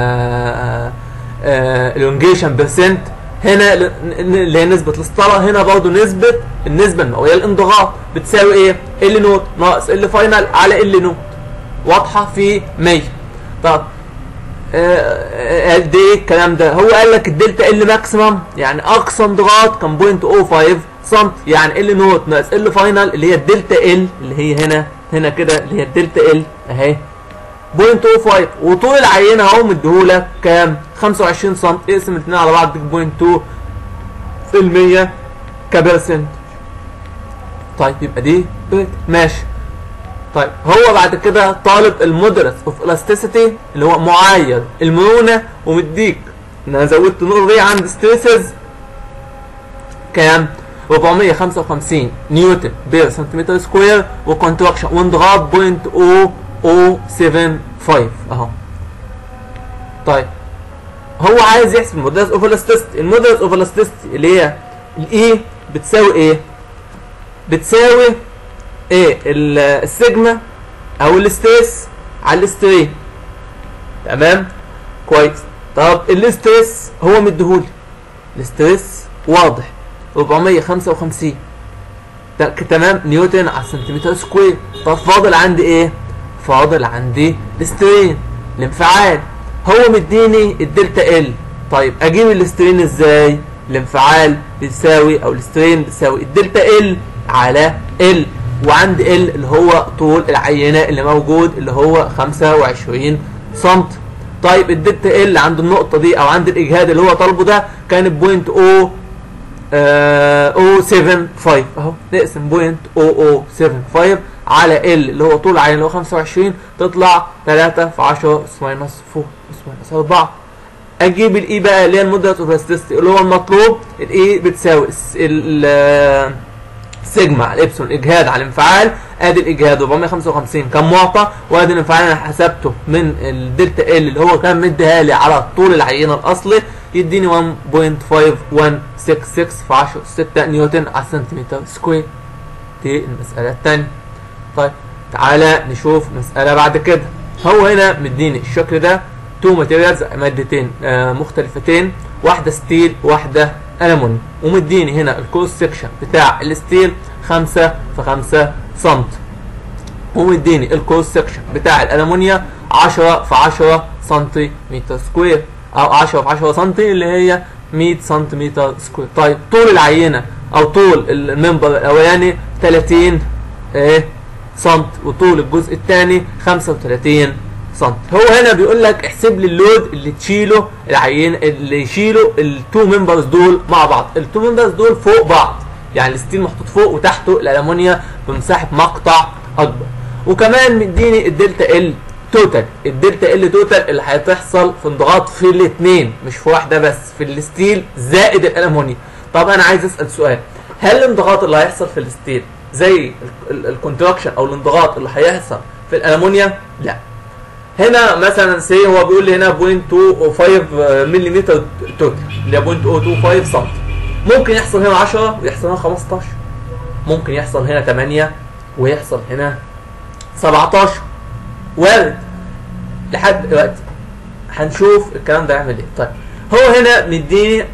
الونجيشن بيرسنت هنا ل- اللي هي نسبة الاستطالة هنا برضه نسبة النسبة المئوية للانضغاط بتساوي ايه؟ ال نوت ناقص ال فاينل على ال نوت واضحة في 100 طب آه، قد ايه الكلام ده؟ هو قال لك الدلتا ال ماكسيمم يعني اقصى انضغاط كان 0.05 سم يعني ال نوت ناقص ال فاينل اللي هي الدلتا ال اللي هي هنا هنا كده اللي هي الدلتا ال اهي 0.05 وطول العينه اهو مديهولك كام 25 سم اقسم الاثنين على بعض تديك 0.2 في المية كبرسنت طيب يبقى دي بريتل ماشي طيب هو بعد كده طالب المودرس اوف الاستيسيتي اللي هو معاير المرونه ومديك ان انا زودت النقطه دي عند ستريسز كام 455 نيوتن بير سنتيمتر سكوير وكونتراكشن وانضغاط بوينت او او 75 اهو طيب هو عايز يحسب المودرس اوف الاستيستي المودرس اوف الاستيستي اللي هي الاي بتساوي ايه بتساوي ايه ال- السيجما او الاستريس على الاسترين تمام كويس طب الاستريس هو مديهولي الاستريس واضح 455 ت- تمام نيوتن على السنتيمتر سكوير طب فاضل عندي ايه فاضل عندي السترين الانفعال هو مديني الدلتا ال طيب اجيب السترين ازاي الانفعال بيساوي او السترين بيساوي الدلتا ال على ال وعند ال اللي هو طول العينه اللي موجود اللي هو 25 سم طيب الدلتا ال عند النقطه دي او عند الاجهاد اللي هو طالبه ده كانت بوينت او او 75 اهو نقسم بوينت او او 75 على ال اللي هو طول العين اللي هو 25 تطلع 3 في 10 اس ماينس 4 اس ماينس 4 اجيب الاي بقى اللي هي المودرس اوف الاستيستي اللي هو المطلوب الاي بتساوي الس- ال- ال- سيجما على الابسلون اجهاد على الانفعال ادي الاجهاد 455 كان معطى وادي الانفعال انا حسبته من الدلتا ال اللي هو كان مديها لي على طول العينه الاصلي يديني 1.5166 في 10 6 نيوتن على السنتيمتر سكوير دي المساله الثانيه طيب تعالى نشوف مساله بعد كده هو هنا مديني الشكل ده تو ماتيريالز مادتين آه مختلفتين واحده ستيل واحده المونيوم ومديني هنا الكروس سكشن بتاع الستيل 5 في 5 سم ومديني الكروس سكشن بتاع الالومنيا 10 في 10 سنتيمتر سكوير او 10 في 10 سم اللي هي 100 سنتيمتر سكوير طيب طول العينه او طول المنبر الاولاني 30 ايه سم وطول الجزء الثاني 35 سم هو هنا بيقول لك احسب لي اللود اللي تشيله العينه اللي يشيله التو ممبرز دول مع بعض التو ممبرز دول فوق بعض يعني الستيل محطوط فوق وتحته الالومنيا بمساحه مقطع اكبر وكمان مديني الدلتا ال توتال الدلتا ال توتال اللي هتحصل في انضغاط في الاثنين مش في واحده بس في الستيل زائد الالومنيا طب انا عايز اسال سؤال هل الانضغاط اللي هيحصل في الستيل زي الكونتراكشن او الانضغاط اللي هيحصل في الالومنيا لا هنا مثلا سي هو بيقول لي هنا 0.25 ملم توتال اللي هي 0.025 سم ممكن يحصل هنا 10 ويحصل هنا 15 ممكن يحصل هنا 8 ويحصل هنا 17 وارد لحد دلوقتي هنشوف الكلام ده يعمل ايه طيب هو هنا مديني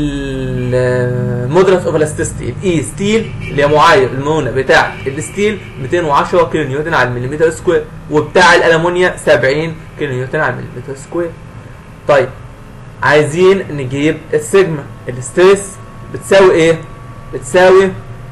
المودرس اوف الاستيستي الاي ستيل اللي هي معاير المونه بتاع الستيل 210 كيلو نيوتن على المليمتر سكوير وبتاع الالومنيا 70 كيلو نيوتن على المليمتر سكوير طيب عايزين نجيب السيجما الستريس بتساوي ايه بتساوي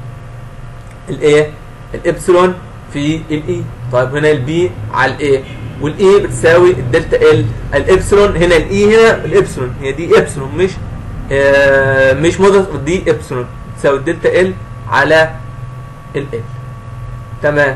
الايه الابسلون في الاي طيب هنا البي على الاي والاي بتساوي الدلتا ال الابسلون هنا الاي هنا الابسلون هي دي ابسلون مش آه مش مودرس دي ابسلون تساوي الدلتا ال على ال ال تمام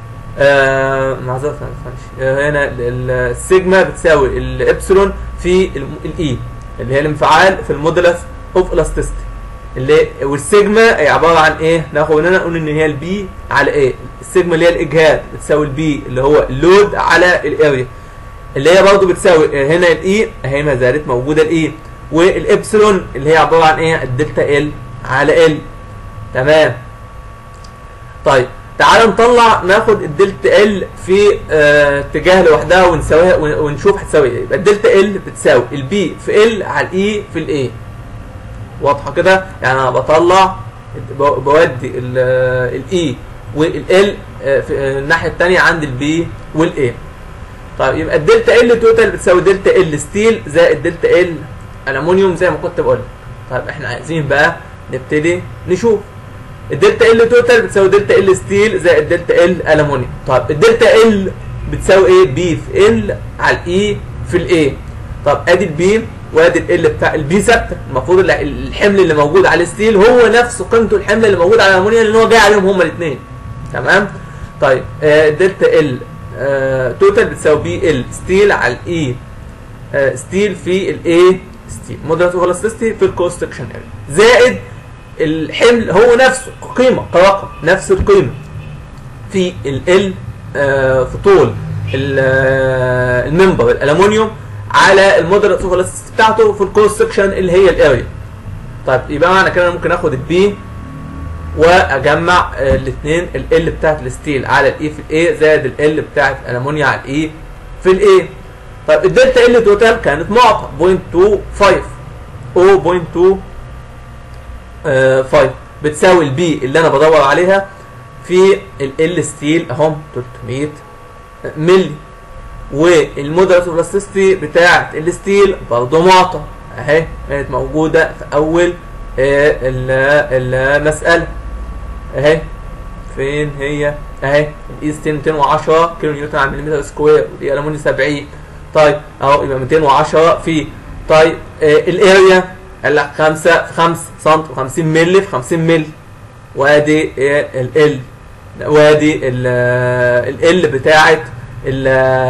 آه معذرة معلش آه هنا ال- ال- السيجما بتساوي الابسلون في الاي اللي هي الانفعال في المودولس اوف الاستيستي اللي والسيجما هي عباره عن ايه؟ ناخد هنا نقول ان هي البي على ايه؟ السيجما اللي هي الاجهاد بتساوي البي اللي هو اللود على الاريا اللي هي برضه بتساوي هنا الاي اهي ما زالت موجوده الاي والابسلون اللي هي عباره عن ايه؟ الدلتا ال على ال تمام طيب تعال نطلع ناخد الدلتا ال في آه، اتجاه لوحدها ونساويها ون- ونشوف هتساوي ايه يبقى الدلتا ال بتساوي البي في ال على الاي في الاي واضحه كده يعني انا بطلع ب- بودي الاي والال في آه، الناحيه الثانيه عند البي والاي طيب يبقى الدلتا ال توتال بتساوي دلتا ال ستيل زائد دلتا ال الومنيوم زي ما كنت بقول طيب احنا عايزين بقى نبتدي نشوف الدلتا ال توتال بتساوي دلتا ال ستيل زائد دلتا ال الومنيوم طب الدلتا ال بتساوي ايه بي في ال على الاي في الاي طب ادي البي وادي ال بتاع البي ثابته المفروض ال- الحمل اللي موجود على الستيل هو نفس قيمته الحمل اللي موجود على الامونيا لان هو جاي عليهم هما الاثنين تمام طيب آه دلتا ال آه توتال بتساوي بي ال ستيل على الاي آه ستيل في الاي ستيل مودرات اوفلاستيستي في الكروس سكشن اريا زائد الحمل هو نفسه قيمه كرقم نفس القيمه في ال آه في طول ال- آه، الممبر الالومنيوم على المودرات اوفلاستيستي بتاعته في الكروس سكشن اللي هي الاريا طيب يبقى معنى كده انا ممكن اخد البي واجمع الاثنين ال بتاعت الستيل على الاي في الاي زائد ال بتاعت الالومنيا على الاي في الاي طيب الدلتا ال توتال كانت معطى 0.25 او 0.25 بتساوي البي اللي انا بدور عليها في ال ستيل اهم 300 ملي والمودرات بلاستيستي بتاعت الستيل برضه معطى اهي كانت موجوده في اول آه، ال- المساله اهي فين هي اهي الاي ستيل 210 كيلو نيوتن على مليمتر سكوير ودي الومنيوم 70 طيب اهو يبقى 210 في طيب آه الاريا قال لك 5 في 5 سم 50 مللي في 50 مللي وادي ال ال وادي ال ال بتاعت ال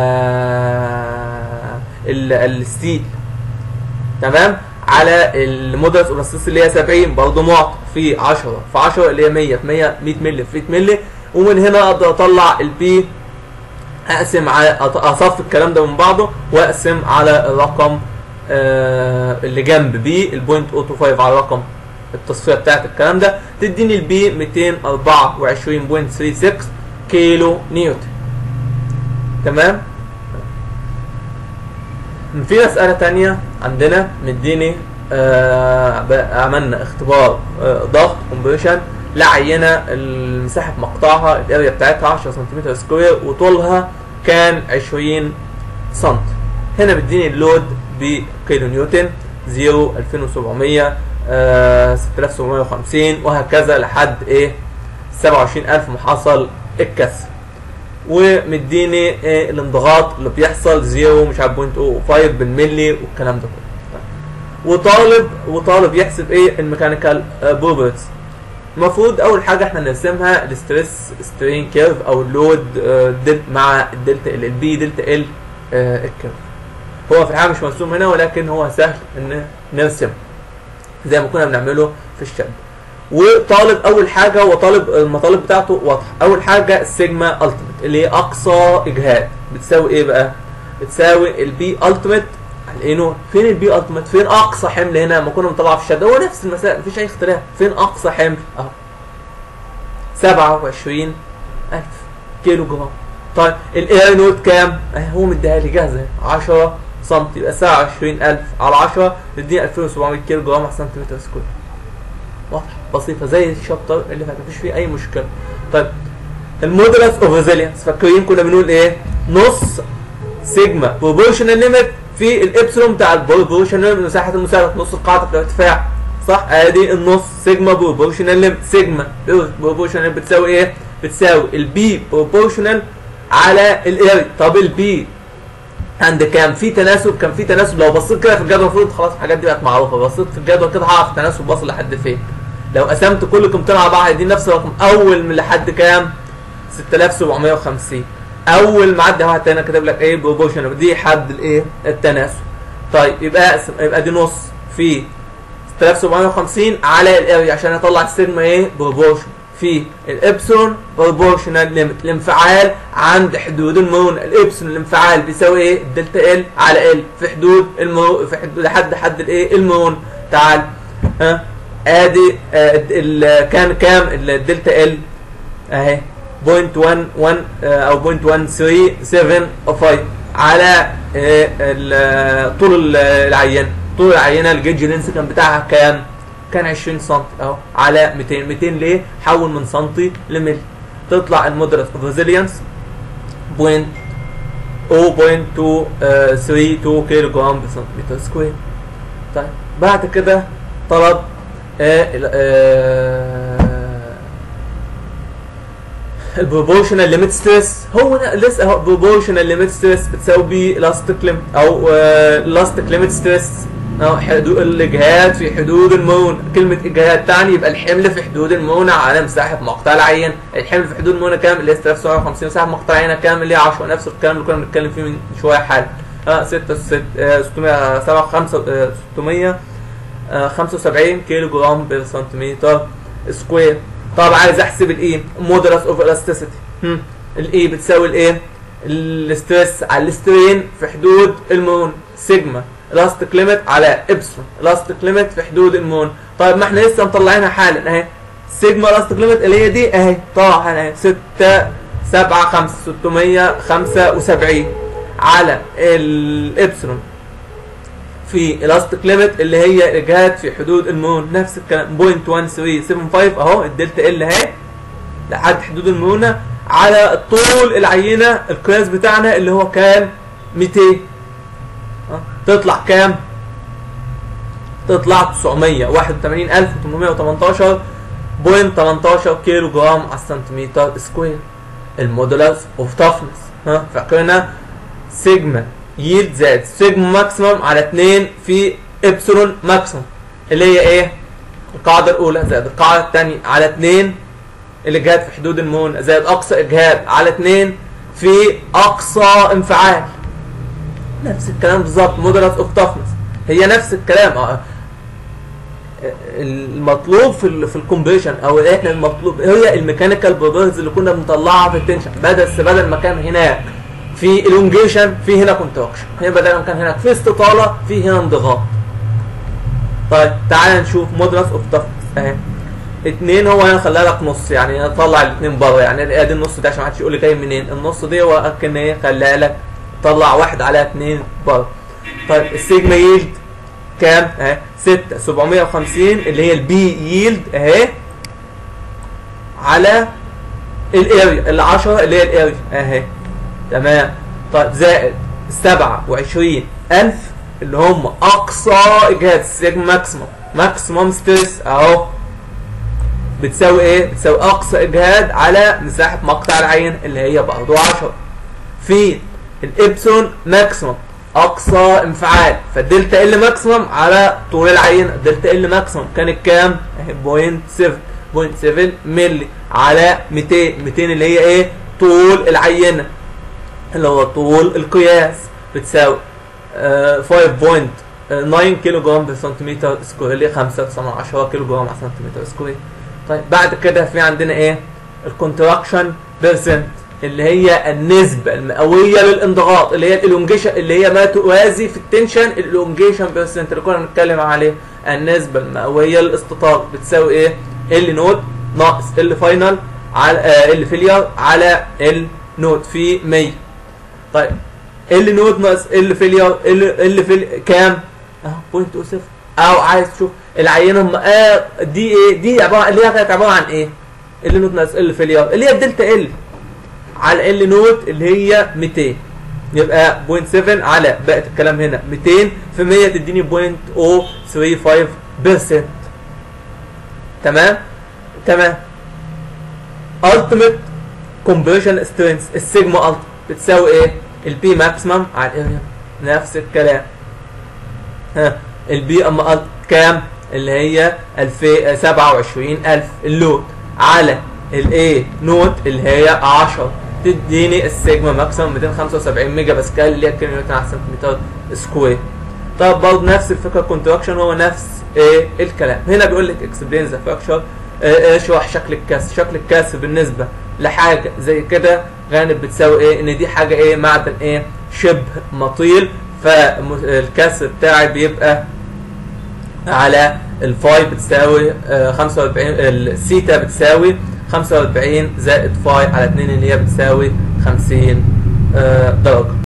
ال الستيل تمام على المودرس اوبلاستيس اللي هي 70 برضه معطى في 10 في 10 اللي هي 100 في 100 100 مللي في 100 مللي ومن هنا اقدر اطلع البي اقسم على أط- اصف الكلام ده من بعضه واقسم على الرقم آه اللي جنب بي البوينت 025 على رقم التصفيه بتاعت الكلام ده تديني البي 224.36 كيلو نيوتن تمام في مسألة تانية عندنا مديني آه ب- عملنا اختبار آه ضغط كومبريشن لعينة المساحة مقطعها الاريا بتاعتها 10 سنتيمتر سكوير وطولها كان 20 سم هنا بيديني اللود بكيلو نيوتن 0 2700 آه 6750 وهكذا لحد ايه 27000 محصل الكسر ومديني آه، الانضغاط اللي بيحصل زيرو مش عارف بوينت 0.05 بالملي والكلام ده كله وطالب وطالب يحسب ايه الميكانيكال بروبرتيز المفروض اول حاجه احنا نرسمها الستريس سترين كيرف او اللود آه، دل مع الدلتا ال البي دلتا ال آه، الكيرف هو في الحقيقه مش مرسوم هنا ولكن هو سهل ان نرسمه زي ما كنا بنعمله في الشد وطالب اول حاجه هو طالب المطالب بتاعته واضحه اول حاجه السيجما التيميت اللي هي اقصى اجهاد بتساوي ايه بقى بتساوي البي التيميت لانه فين البي التيميت فين اقصى حمل هنا لما كنا بنطلع في الشد هو نفس المسائل مفيش اي اختلاف فين اقصى حمل اهو 27000 كيلو جرام طيب الاير نوت كام؟ اهي هو مديها لي جاهزه 10 سم يبقى 27000 على 10 تديني 2700 كيلو جرام على سنتيمتر سكوير واضحه بسيطه زي الشابتر اللي فات مفيش فيه اي مشكله طيب المودولس اوف ريزيلينس فاكرين كنا بنقول ايه نص سيجما بروبورشنال ليميت في الابسلون بتاع البروبورشنال مساحه المساعده نص القاعده في الارتفاع صح ادي النص سيجما بروبورشنال ليميت سيجما بروبورشنال بتساوي ايه بتساوي البي بروبورشنال على الاري طب البي عند كام في تناسب كان في تناسب لو بصيت كده في الجدول المفروض خلاص الحاجات دي بقت معروفه بصيت في الجدول كده هعرف التناسب واصل لحد فين لو قسمت كل قيمتين على بعض هيديني نفس الرقم اول من لحد كام 6750 اول ما عدى واحد تاني كاتب لك ايه بروبورشن دي حد الايه التناسب طيب يبقى اقسم يبقى دي نص في 6750 على الاريا عشان اطلع السيجما ايه بروبورشن في الابسون بروبورشنال ليميت الانفعال عند حدود المرونة الابسون الانفعال بيساوي ايه الدلتا ال على ال في حدود المرو في حدود لحد حد الايه المرونة تعال ها ادي آه ال- كان كام الدلتا ال اهي 0.11 آه، او 0.137 على آه، ال- طول ال- العينه طول العينه الجيج لينس كان بتاعها كام كان 20 سم اهو على 200 200 ليه حول من سنتي لملي تطلع المودرس اوف ريزيلينس بوينت 0.232 كيلو جرام بسنتيمتر سكوير طيب بعد كده طلب آه ال- آه البروبورشنال ليميت ستريس هو ده لسه اهو بروبورشنال ليميت ستريس بتساوي بي الاستيك ليميت او الاستيك ليميت ستريس اه حدود الجهات في حدود المرونة كلمة الجهات تعني يبقى الحمل في حدود المرونة على مساحة مقطع العين الحمل في حدود المرونة كام اللي هي 6750 مساحة مقطع العين كام اللي هي 10 نفس الكلام اللي كنا بنتكلم فيه من شوية حال اه 6 600 7 5 675 كيلو جرام بير سنتيمتر سكوير طب عايز احسب الايه مودولس اوف الاستيسيتي الايه بتساوي الايه الاستريس على السترين في حدود المرونة سيجما الاستيك ليميت على ابسلون الاستيك ليميت في حدود المون طيب ما احنا لسه مطلعينها حالا اهي سيجما الاستيك ليميت اللي هي دي اهي طبعا اهي 6 7 5 675 على الابسلون في الاستيك ليميت اللي هي اجهاد في حدود المون نفس الكلام 0.1375 اهو الدلتا ال اهي لحد حدود المرونه على طول العينه القياس بتاعنا اللي هو كان 200 تطلع كام؟ تطلع 981818 كيلو جرام على السنتيمتر سكوير المودولس اوف تافنس ها فاكرنا سيجما يلد زائد سيجما ماكسيمم على 2 في ابسلون ماكسيمم اللي هي ايه؟ القاعدة الأولى زائد القاعدة الثانية على 2 الإجهاد في حدود المون زائد أقصى إجهاد على 2 في أقصى انفعال نفس الكلام بالظبط مودولس اوف تافنس هي نفس الكلام اه المطلوب في ال في الكومبريشن او احنا المطلوب هي الميكانيكال بروبرتيز اللي كنا بنطلعها في التنشن بدل بدل ما كان هناك في الونجيشن في هنا كونتراكشن هي بدل ما كان هناك في استطاله في هنا انضغاط طيب تعال نشوف مودولس اوف تافنس اهي اتنين هو هنا خليها لك نص يعني طلع الاثنين بره يعني ادي النص ده عشان ما حدش يقول لي جاي منين النص دي هو كان ايه خليها لك طلع واحد على اتنين بره طيب السيجما ييلد كام اهي 6 750 اللي هي البي ييلد اهي على الاريا ال 10 اللي هي الاريا اهي تمام طيب زائد 27000 اللي هم اقصى اجهاد سيجما ماكسيموم ماكسيموم ستريس اهو بتساوي ايه؟ بتساوي اقصى اجهاد على مساحه مقطع العين اللي هي برضه 10 في الابسون ماكسيموم اقصى انفعال فالدلتا ال ماكسيموم على طول العينه الدلتا ال ماكسيموم كانت كام؟ اهي 0.7 0.7 مللي على 200 200 اللي هي ايه؟ طول العينه اللي هو طول القياس بتساوي آه 5.9 كيلو جرام بالسنتيمتر سكوير اللي 5 كيلو جرام على سنتيمتر سكوير طيب بعد كده في عندنا ايه؟ الكونتراكشن بيرسنت اللي هي النسبة المئوية للانضغاط اللي هي الالونجيشن اللي هي ما توازي في التنشن الالونجيشن بيرسنت اللي كنا بنتكلم عليه النسبة المئوية للاستطال بتساوي ايه؟ ال نوت ناقص ال فاينل على آه ال فيلير على ال نوت في 100 طيب ال نوت ناقص ال فيلير ال ال فيل كام؟ اهو 0.07 او عايز تشوف العينه هم آه دي ايه؟ دي عباره اللي هي كانت عباره عن ايه؟ ال نوت ناقص ال فيلير اللي هي الدلتا ال على ال نوت اللي هي 200 يبقى 0.7 على بقت الكلام هنا 200 في 100 تديني 0.035% تمام تمام ultimate conversion strength السيجما الت بتساوي ايه البي ماكسيمم على الاريا نفس الكلام ها البي اما الت كام اللي هي 27000 اللود على الاي نوت اللي هي 10 تديني السيجما ماكسيمم 275 ميجا باسكال اللي هي كيلو نيوتن على سنتيمتر سكوير طب برضه نفس الفكره كونتراكشن هو نفس ايه الكلام هنا بيقول لك اكسبلين ذا فاكشر اشرح شكل الكاس شكل الكاس بالنسبه لحاجه زي كده غالب بتساوي ايه ان دي حاجه ايه معدن ايه شبه مطيل فالكاس بتاعي بيبقى على الفاي بتساوي 45 السيتا بتساوي 45 زائد فاي على 2 اللي هي بتساوي 50 درجة